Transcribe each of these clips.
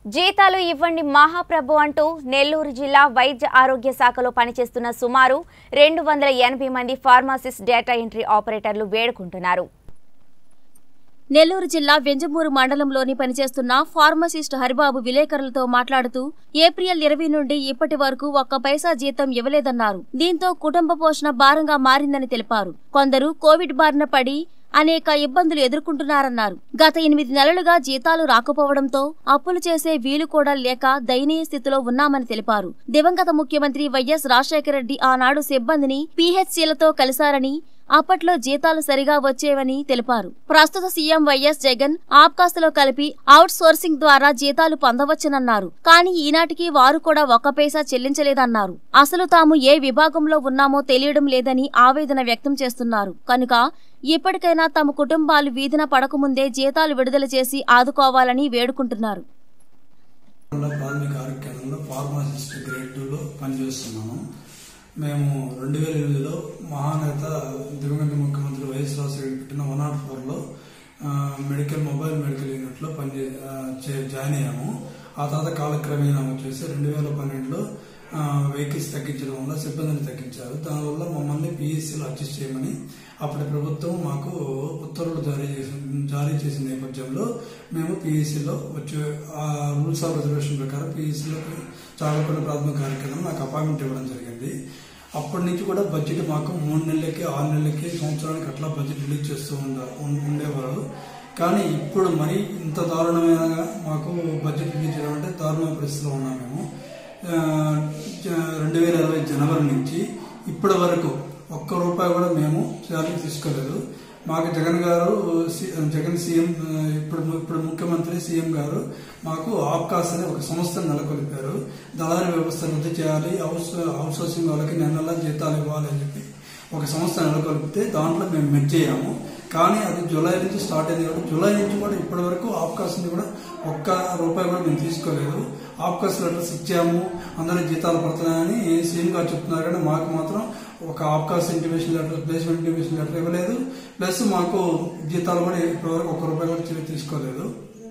జీతాలు ఇవ్వండి మహాప్రభు అంటూ నెల్లూరు జిల్లా వైద్య ఆరోగ్య శాఖలో పనిచేస్తున్న సుమారు రెండు వందల ఎనభై మంది ఫార్మాసిస్ట్ డేటా ఎంట్రీ ఆపరేటర్లు వేడుకుంటున్నారు నెల్లూరు జిల్లా వెంజమూరు మండలంలోని పనిచేస్తున్న ఫార్మసిస్ట్ హరిబాబు విలేకరులతో మాట్లాడుతూ ఏప్రిల్ ఇరవై నుండి ఇప్పటి వరకు ఒక్క పైసా జీతం ఇవ్వలేదన్నారు దీంతో కుటుంబ పోషణ భారంగా మారిందని తెలిపారు కొందరు కోవిడ్ బారిన పడి అనేక ఇబ్బందులు ఎదుర్కొంటున్నారన్నారు గత ఎనిమిది నెలలుగా జీతాలు రాకపోవడంతో అప్పులు చేసే వీలు కూడా లేక దయనీయ స్థితిలో ఉన్నామని తెలిపారు దివంగత ముఖ్యమంత్రి వైఎస్ రాజశేఖర రెడ్డి ఆనాడు సిబ్బందిని పీహెచ్సీలతో కలిశారని అప్పట్లో జీతాలు సరిగా వచ్చేవని తెలిపారు ప్రస్తుత సీఎం వైఎస్ జగన్ ఆప్కాస్లో కలిపి అవుట్ సోర్సింగ్ ద్వారా జీతాలు పొందవచ్చునన్నారు కానీ ఈనాటికి వారు కూడా ఒక్క పైసా చెల్లించలేదన్నారు అసలు తాము ఏ విభాగంలో ఉన్నామో తెలియడం లేదని ఆవేదన వ్యక్తం చేస్తున్నారు కనుక ఇప్పటికైనా తమ కుటుంబాలు వీధిన పడకముందే జీతాలు విడుదల చేసి ఆదుకోవాలని వేడుకుంటున్నారు మండల ప్రాథమిక ఆరోగ్య కేంద్రంలో ఫార్మాసిస్ట్ గ్రేడ్ టూలో పనిచేస్తున్నాను మేము రెండు వేల ఎనిమిదిలో మహానేత దివంగత ముఖ్యమంత్రి వైఎస్ రాజశేఖర పెట్టిన వన్ నాట్ ఫోర్లో మెడికల్ మొబైల్ మెడికల్ యూనిట్లో పనిచే ఆ, చే- జాయిన్ అయ్యాము ఆ తర్వాత కాలక్రమేణా వచ్చేసి రెండు వేల పన్నెండులో వెహికల్స్ తగ్గించడం వల్ల సిబ్బందిని తగ్గించారు దానివల్ల మమ్మల్ని పిఎస్సీలో అడ్జస్ట్ చేయమని అప్పటి ప్రభుత్వం మాకు ఉత్తర్వులు జారీ చేసి జారీ చేసిన నేపథ్యంలో మేము పిఎస్సీలో వచ్చే ఆ రూల్స్ ఆఫ్ రిజర్వేషన్ ప్రకారం పిఎస్సీలో చాలకొండ ప్రాథమిక కార్యక్రమం నాకు అపాయింట్మెంట్ ఇవ్వడం జరిగింది అప్పటి నుంచి కూడా బడ్జెట్ మాకు మూడు నెలలకి ఆరు నెలలకి సంవత్సరానికి అట్లా బడ్జెట్ రిలీజ్ చేస్తూ ఉండ ఉం- ఉండేవారు కానీ ఇప్పుడు మరి ఇంత దారుణమైన మాకు బడ్జెట్ రిలీజ్ చేయడం అంటే దారుణమైన పరిస్థితిలో ఉన్నాం మేము ఆ, జ- రెండు వేల ఇరవై జనవరి నుంచి ఇప్పటి వరకు ఒక్క రూపాయి కూడా మేము శాలరీ తీసుకోలేదు మాకు జగన్ గారు సి- జగన్ సీఎం ఆ, ఇప్పుడు ఇప్పుడు ముఖ్యమంత్రి సీఎం గారు మాకు ఆప్కాస్ అనే ఒక సంస్థను నెలకొల్పారు దళారీ వ్యవస్థ రద్దు చేయాలి అవుట్ అవుట్ సోర్సింగ్ వాళ్ళకి నెల నెల జీతాలు ఇవ్వాలి అని చెప్పి ఒక సంస్థ నెలకొల్పితే దాంట్లో మేము మెర్జ్ అయ్యాము కానీ అది జూలై నుంచి స్టార్ట్ అయింది కాబట్టి జూలై నుంచి కూడా ఇప్పటి వరకు ఆప్కాస్ నుంచి కూడా ఒక్క రూపాయి కూడా మేము తీసుకోలేదు ఆప్కాస్ లెటర్స్ ఇచ్చాము అందరి జీతాలు పడుతున్నాయని సీఎం గారు చెప్తున్నారు కానీ మాకు మాత్రం ఒక APCOS intimation letter placement intimation letter ఇవ్వలేదు ప్లస్ మాకు జీతాలు కూడా ఇప్పటివరకు ఒక్క రూపాయి కూడా తిరిగి తీసుకోలేదు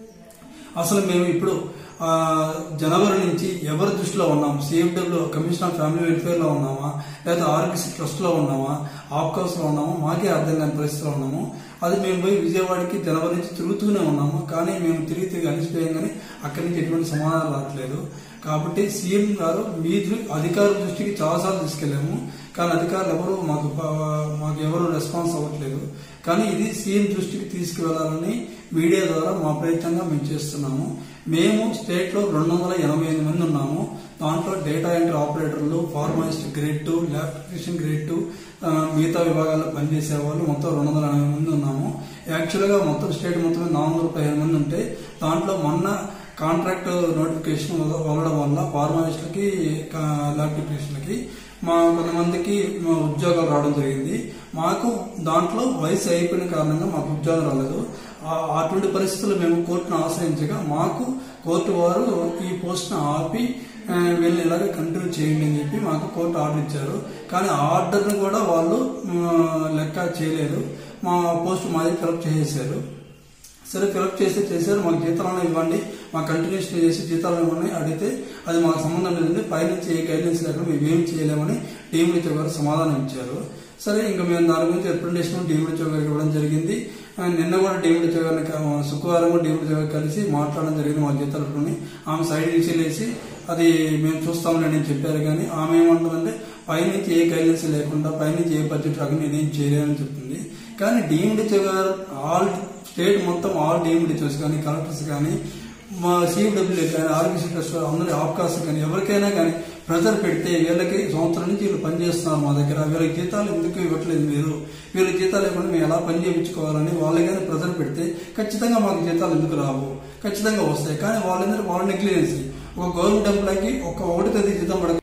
అసలు మేము ఇప్పుడు ఆ, జనవరి నుంచి ఎవరి దృష్టిలో ఉన్నాం CFW commission of family welfare లో ఉన్నామా లేదా ఆర్బీసీ ట్రస్ట్ లో ఉన్నామా ఆప్కాస్ లో ఉన్నామా మాకే అర్థం కాని పరిస్థితిలో ఉన్నాము అది మేము పోయి విజయవాడకి జనవరి నుంచి తిరుగుతూనే ఉన్నాము కానీ మేము తిరిగి తిరిగి అలిసిపోయాం కానీ అక్కడి నుంచి ఎటువంటి సమాధానం రావట్లేదు కాబట్టి సీఎం గారు మీ దృ- అధికారుల దృష్టికి చాలాసార్లు తీసుకెళ్లాము కానీ అధికారులు ఎవరు మాకు ప- మాకు ఎవరు రెస్పాన్స్ అవ్వట్లేదు కానీ ఇది సీఎం దృష్టికి తీసుకువెళ్లాలని మీడియా ద్వారా మా ప్రయత్నంగా మేము చేస్తున్నాము మేము స్టేట్ లో రెండు వందల ఎనభై ఎనిమిది మంది ఉన్నాము దాంట్లో డేటా ఎంట్రీ ఆపరేటర్లు pharmacist grade two lab technician grade two ఆ, మిగతా విభాగాల్లో పనిచేసే వాళ్ళు మొత్తం రెండు వందల ఎనభై మంది ఉన్నాము యాక్చువల్ గా మొత్తం స్టేట్ మొత్తం నాలుగు వందల పదిహేను మంది ఉంటే దాంట్లో మొన్న కాంట్రాక్ట్ నోటిఫికేషన్ వదలడం వల్ల ఫార్మాసిస్టులకి ల్యాబ్ టెక్నీషియన్లకి మా కొంతమందికి మా ఉద్యోగాలు రావడం జరిగింది మాకు దాంట్లో వయసు అయిపోయిన కారణంగా మాకు ఉద్యోగం రాలేదు ఆ- అటువంటి పరిస్థితుల్లో మేము కోర్టును ఆశ్రయించగా మాకు కోర్టు వారు ఈ పోస్ట్ను ఆపి ఆ, వీళ్ళని ఇలాగే కంటిన్యూ చేయండి అని చెప్పి మాకు కోర్టు ఆర్డర్ ఇచ్చారు కానీ ఆ ఆర్డర్ను కూడా వాళ్ళు ఆ, లెక్క చేయలేదు మా పోస్ట్ మాది ఫిలప్ చేసేసారు సరే ఫిలప్ చేస్తే చేశారు మాకు జీతాలను ఇవ్వండి మాకు కంటిన్యూషన్ చేసి జీతాలు ఇవ్వమని అడిగితే అది మాకు సంబంధం లేదండి పైనుంచి ఏ గైడెన్స్ లేకుండా మేము ఏం చేయలేమని డీఎండిచో గారు సమాధానం ఇచ్చారు సరే ఇంకా మేము దాని గురించి రిప్రజెంటేషన్ డీఎండిచో గారికి ఇవ్వడం జరిగింది ఆ, నిన్న కూడా డీఎండిచో గారిని క- శుక్రవారం కూడా డీఎండిచో గారు కలిసి మాట్లాడడం జరిగింది మా జీతాలతోని ఆమె సైడ్ నుంచి లేచి అది మేము చూస్తామని నేను చెప్పారు కానీ ఆమె ఏమంటుందంటే పైనుంచి ఏ గైడెన్స్ లేకుండా పైనుంచి ఏ బడ్జెట్ రాకుండా నేనేం చేయలేనని చెప్తుంది కానీ డీఎండిచో గారు ఆల్ స్టేట్ మొత్తం ఆల్ డీఎండిచోస్ కానీ కలెక్టర్స్ కానీ మా సిడబ్ల్యూ కానీ ఆర్బీసీ ట్రస్ట్ అందరి ఆఫ్కాస్ కానీ ఎవరికైనా కానీ ప్రెజర్ పెడితే వీళ్ళకి సంవత్సరం నుంచి వీళ్ళు పనిచేస్తున్నారు మా దగ్గర వీళ్ళకి జీతాలు ఎందుకు ఇవ్వట్లేదు మీరు వీళ్ళకి జీతాలు ఇవ్వకుండా మేము ఎలా పని చేయించుకోవాలని వాళ్ళకి కానీ ప్రెజర్ పెడితే ఖచ్చితంగా మాకు జీతాలు ఎందుకు రావు ఖచ్చితంగా వస్తాయి కానీ వాళ్ళందరూ వాళ్ళ నెగ్లిజెన్సీ ఒక గవర్నమెంట్ ఎంప్లాయీకి ఒక ఒకటి తేదీ జీతం పడక